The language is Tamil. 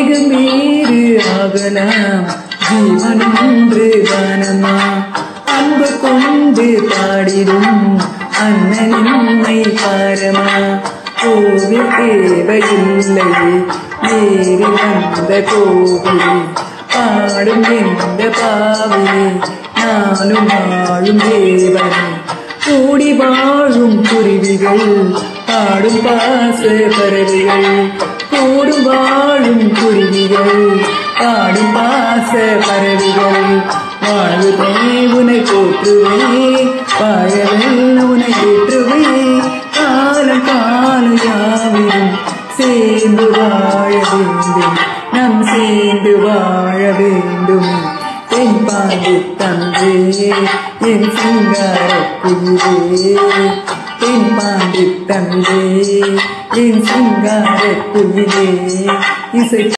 தேகம் வேறு ஆகலாம் ஜீவன் ஒன்று தானமா அன்பு கொண்டு பாடிடும் அண்ணனின்மை பாரமா கோவில் தேவையில்லை நேரில் வந்த கோவில் பாடும் எந்த பாவிலே நானும் வாழும் தேவன் கூடி வாழும் குருவிகள் பாடும் பாச பறவைகள் கூடும் வாழும் குருவிகள் பாடும் பாச பறவைகள் வாழ்வே உனை போற்றுவே வாழவே உனை ஏற்றுவே காலம் காலம் யாவிலும் சேர்ந்து வாழ வேண்டும் நம் சேர்ந்து வாழ வேண்டும் தென்பாண்டி தன்றே என் சிங்கார குயிலே தென்பாண்டி தன்றே என் சிங்கார குயிலே இசை